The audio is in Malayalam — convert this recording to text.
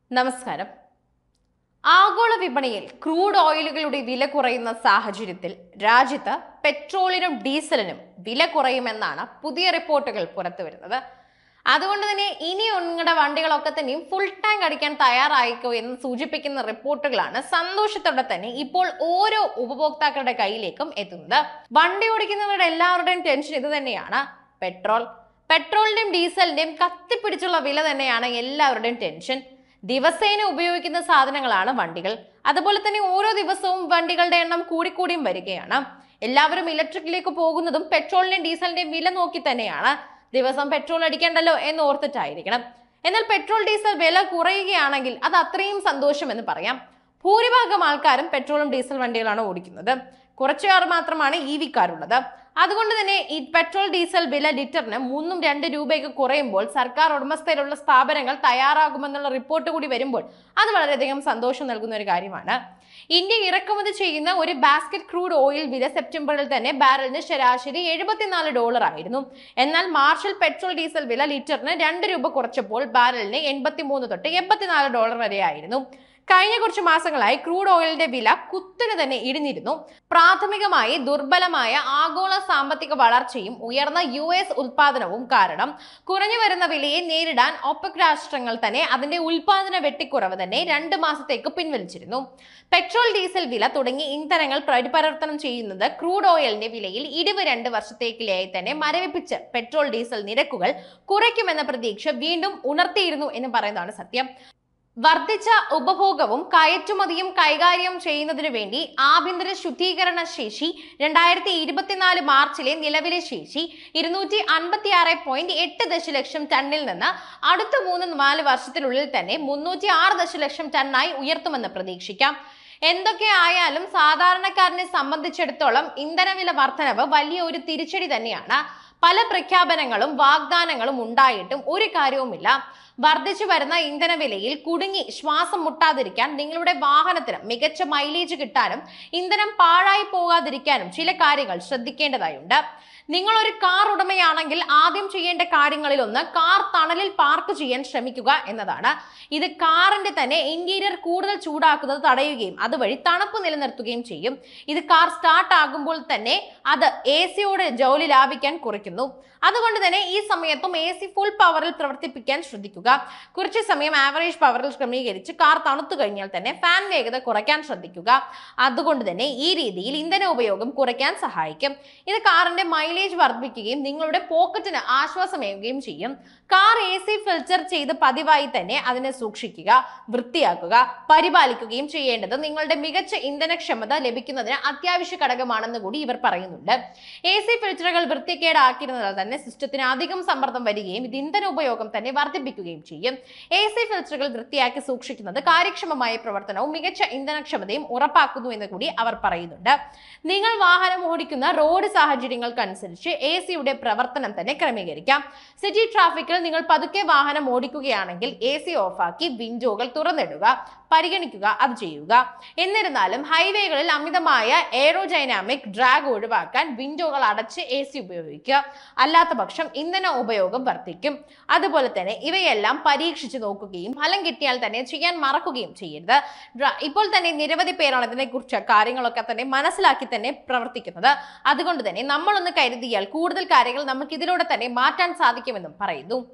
നമസ്കാരം ആഗോള വിപണിയിൽ ക്രൂഡ് ഓയിലുകളുടെ വില കുറയുന്ന സാഹചര്യത്തിൽ രാജ്യത്ത് പെട്രോളിനും ഡീസലിനും വില കുറയുമെന്നാണ് പുതിയ റിപ്പോർട്ടുകൾ പുറത്തുവരുന്നത് അതുകൊണ്ട് തന്നെ ഇനി നിങ്ങളുടെ വണ്ടികളൊക്കെ തന്നെയും ഫുൾ ടാങ്ക് അടിക്കാൻ തയ്യാറായിക്കോ എന്ന് സൂചിപ്പിക്കുന്ന റിപ്പോർട്ടുകളാണ് സന്തോഷത്തോടെ തന്നെ ഇപ്പോൾ ഓരോ ഉപഭോക്താക്കളുടെ കയ്യിലേക്കും എത്തുന്നത് വണ്ടി ഓടിക്കുന്നവരുടെ എല്ലാവരുടെയും ടെൻഷൻ ഇത് തന്നെയാണ് പെട്രോൾ പെട്രോളിന്റെയും ഡീസലിന്റെയും കത്തിപ്പിടിച്ചുള്ള വില തന്നെയാണ് എല്ലാവരുടെയും ടെൻഷൻ ദിവസേന ഉപയോഗിക്കുന്ന സാധനങ്ങളാണ് വണ്ടികൾ അതുപോലെ തന്നെ ഓരോ ദിവസവും വണ്ടികളുടെ എണ്ണം കൂടിക്കൂടിയും വരികയാണ് എല്ലാവരും ഇലക്ട്രിക്കിലേക്ക് പോകുന്നതും പെട്രോളിന്റെയും ഡീസലിന്റെയും വില നോക്കി തന്നെയാണ് ദിവസം പെട്രോൾ അടിക്കേണ്ടല്ലോ എന്ന് ഓർത്തിട്ടായിരിക്കണം എന്നാൽ പെട്രോൾ ഡീസൽ വില കുറയുകയാണെങ്കിൽ അത് അത്രയും സന്തോഷം എന്ന് പറയാം ഭൂരിഭാഗം ആൾക്കാരും പെട്രോളും ഡീസൽ വണ്ടികളാണ് ഓടിക്കുന്നത് കുറച്ചുകാർ മാത്രമാണ് ഇ വിക്കാരുള്ളത് അതുകൊണ്ട് തന്നെ ഈ പെട്രോൾ ഡീസൽ വില ലിറ്ററിന് മൂന്നും രണ്ട് രൂപയൊക്കെ കുറയുമ്പോൾ സർക്കാർ ഉടമസ്ഥയിലുള്ള സ്ഥാപനങ്ങൾ തയ്യാറാകുമെന്നുള്ള റിപ്പോർട്ട് കൂടി വരുമ്പോൾ അത് വളരെയധികം സന്തോഷം നൽകുന്ന ഒരു കാര്യമാണ് ഇന്ത്യ ഇറക്കുമതി ചെയ്യുന്ന ഒരു ബാസ്ക്കറ്റ് ക്രൂഡ് ഓയിൽ വില സെപ്റ്റംബറിൽ തന്നെ ബാരലിന് ശരാശരി എഴുപത്തിനാല് ഡോളർ ആയിരുന്നു എന്നാൽ മാർച്ചിൽ പെട്രോൾ ഡീസൽ വില ലിറ്ററിന് രണ്ട് രൂപ കുറച്ചപ്പോൾ ബാരലിന് എൺപത്തിമൂന്ന് തൊട്ട് എൺപത്തിനാല് ഡോളർ വരെ ആയിരുന്നു കഴിഞ്ഞ കുറച്ച് മാസങ്ങളായി ക്രൂഡ് ഓയിലിന്റെ വില കുത്തനെ തന്നെ ഇടിഞ്ഞിരുന്നു പ്രാഥമികമായി ദുർബലമായ ആഗോള സാമ്പത്തിക വളർച്ചയും ഉയർന്ന യു എസ് ഉൽപാദനവും കാരണം കുറഞ്ഞു വരുന്ന വിലയെ നേരിടാൻ ഒപെക് രാഷ്ട്രങ്ങൾ തന്നെ അതിന്റെ ഉൽപാദന വെട്ടിക്കുറവ് തന്നെ രണ്ട് മാസത്തേക്ക് പിൻവലിച്ചിരുന്നു പെട്രോൾ ഡീസൽ വില തുടങ്ങി ഇന്ധനങ്ങൾ പരിവർത്തനം ചെയ്യുന്നത് ക്രൂഡ് ഓയിലിന്റെ വിലയിൽ ഇടിവ് രണ്ട് വർഷത്തേക്കിലായി തന്നെ മരവിപ്പിച്ച് പെട്രോൾ ഡീസൽ നിരക്കുകൾ കുറയ്ക്കുമെന്ന പ്രതീക്ഷ വീണ്ടും ഉണർത്തിയിരുന്നു എന്ന് പറയുന്നതാണ് സത്യം വർദ്ധിച്ച ഉപഭോഗവും കയറ്റുമതിയും കൈകാര്യം ചെയ്യുന്നതിനു വേണ്ടി ആഭ്യന്തര ശുദ്ധീകരണ ശേഷി രണ്ടായിരത്തി ഇരുപത്തിനാല് മാർച്ചിലെ നിലവിലെ ശേഷി ഇരുന്നൂറ്റി അൻപത്തി ആറ് പോയിന്റ് എട്ട് ദശലക്ഷം ടണ്ണിൽ നിന്ന് അടുത്ത മൂന്ന് നാല് വർഷത്തിനുള്ളിൽ തന്നെ മുന്നൂറ്റി ആറ് ദശലക്ഷം ടണ്ണായി ഉയർത്തുമെന്ന് പ്രതീക്ഷിക്കാം എന്തൊക്കെ ആയാലും സാധാരണക്കാരനെ സംബന്ധിച്ചിടത്തോളം ഇന്ധനവില വർധനവ് വലിയ ഒരു തിരിച്ചടി തന്നെയാണ് പല പ്രഖ്യാപനങ്ങളും വാഗ്ദാനങ്ങളും ഉണ്ടായിട്ടും ഒരു കാര്യവുമില്ല വർദ്ധിച്ചു വരുന്ന ഇന്ധനവിലയിൽ കുടുങ്ങി ശ്വാസം മുട്ടാതിരിക്കാൻ നിങ്ങളുടെ വാഹനത്തിന് മികച്ച മൈലേജ് കിട്ടാനും ഇന്ധനം പാഴായി പോകാതിരിക്കാനും ചില കാര്യങ്ങൾ ശ്രദ്ധിക്കേണ്ടതായുണ്ട് നിങ്ങൾ ഒരു കാർ ഉടമയാണെങ്കിൽ ആദ്യം ചെയ്യേണ്ട കാര്യങ്ങളിൽ ഒന്ന് കാർ തണലിൽ പാർക്ക് ചെയ്യാൻ ശ്രമിക്കുക എന്നതാണ് ഇത് കാറിന്റെ തന്നെ ഇന്റീരിയർ കൂടുതൽ ചൂടാക്കുന്നത് തടയുകയും അതുവഴി തണുപ്പ് നിലനിർത്തുകയും ചെയ്യും ഇത് കാർ സ്റ്റാർട്ട് ആകുമ്പോൾ തന്നെ അത് എ സിയോട് ജോലി ലാഭിക്കാൻ കുറയ്ക്കുന്നു അതുകൊണ്ട് തന്നെ ഈ സമയത്തും എ സി ഫുൾ പവറിൽ പ്രവർത്തിപ്പിക്കാൻ ശ്രദ്ധിക്കുക കുറച്ച് സമയം ആവറേജ് പവറിൽ ക്രമീകരിച്ച് കാർ തണുത്തു കഴിഞ്ഞാൽ തന്നെ ഫാൻ വേഗത കുറയ്ക്കാൻ ശ്രദ്ധിക്കുക അതുകൊണ്ട് തന്നെ ഈ രീതിയിൽ ഇന്ധന ഉപയോഗം കുറയ്ക്കാൻ സഹായിക്കും ഇത് കാറിന്റെ മൈലേജ് വർദ്ധിപ്പിക്കുകയും നിങ്ങളുടെ പോക്കറ്റിന് ആശ്വാസമേകുകയും ചെയ്യും കാർ എ സി ഫിൽറ്റർ ചെയ്ത് പതിവായി തന്നെ അതിനെ സൂക്ഷിക്കുക വൃത്തിയാക്കുക പരിപാലിക്കുകയും ചെയ്യേണ്ടത് നിങ്ങളുടെ മികച്ച ഇന്ധനക്ഷമത ലഭിക്കുന്നതിന് അത്യാവശ്യ ഘടകമാണെന്ന് കൂടി ഇവർ പറയുന്നുണ്ട് എ സി ഫിൽറ്ററുകൾ വൃത്തികേടാക്കിയിരുന്നതിനാൽ തന്നെ സിസ്റ്റത്തിന് അധികം സമ്മർദ്ദം വരികയും ഇത് ഇന്ധന ഉപയോഗം തന്നെ വർദ്ധിപ്പിക്കുകയും ചെയ്യും എ സി ഫിൽറ്ററുകൾ വൃത്തിയാക്കി സൂക്ഷിക്കുന്നത് കാര്യക്ഷമമായ പ്രവർത്തനവും മികച്ച ഇന്ധനക്ഷമതയും ഉറപ്പാക്കുന്നു എന്ന് കൂടി അവർ പറയുന്നുണ്ട് നിങ്ങൾ വാഹനം ഓടിക്കുന്ന റോഡ് സാഹചര്യങ്ങൾക്കനുസരിച്ച് എ സിയുടെ പ്രവർത്തനം തന്നെ ക്രമീകരിക്കാം സിറ്റി ട്രാഫിക്കിൽ നിങ്ങൾ പതുക്കെ വാഹനം ഓടിക്കുകയാണെങ്കിൽ എ സി ഓഫാക്കി വിൻഡോകൾ തുറന്നിടുക പരിഗണിക്കുക അത് ചെയ്യുക എന്നിരുന്നാലും ഹൈവേകളിൽ അമിതമായ എയറോഡൈനാമിക് ഡ്രാഗ് ഒഴിവാക്കാൻ വിൻഡോകൾ അടച്ച് എ സി ഉപയോഗിക്കുക അല്ലാത്ത പക്ഷം ഇന്ധന ഉപയോഗം വർദ്ധിക്കും അതുപോലെ തന്നെ ഇവയെല്ലാം പരീക്ഷിച്ച് നോക്കുകയും ഫലം കിട്ടിയാൽ തന്നെ ചെയ്യാൻ മറക്കുകയും ചെയ്യരുത് ഡ്ര- ഇപ്പോൾ തന്നെ നിരവധി പേരാണ് ഇതിനെക്കുറിച്ച് കാര്യങ്ങളൊക്കെ തന്നെ മനസ്സിലാക്കി തന്നെ പ്രവർത്തിക്കുന്നത് അതുകൊണ്ട് തന്നെ നമ്മളൊന്ന് കരുതിയാൽ കൂടുതൽ കാര്യങ്ങൾ നമുക്ക് ഇതിലൂടെ തന്നെ മാറ്റാൻ സാധിക്കുമെന്നും പറയുന്നു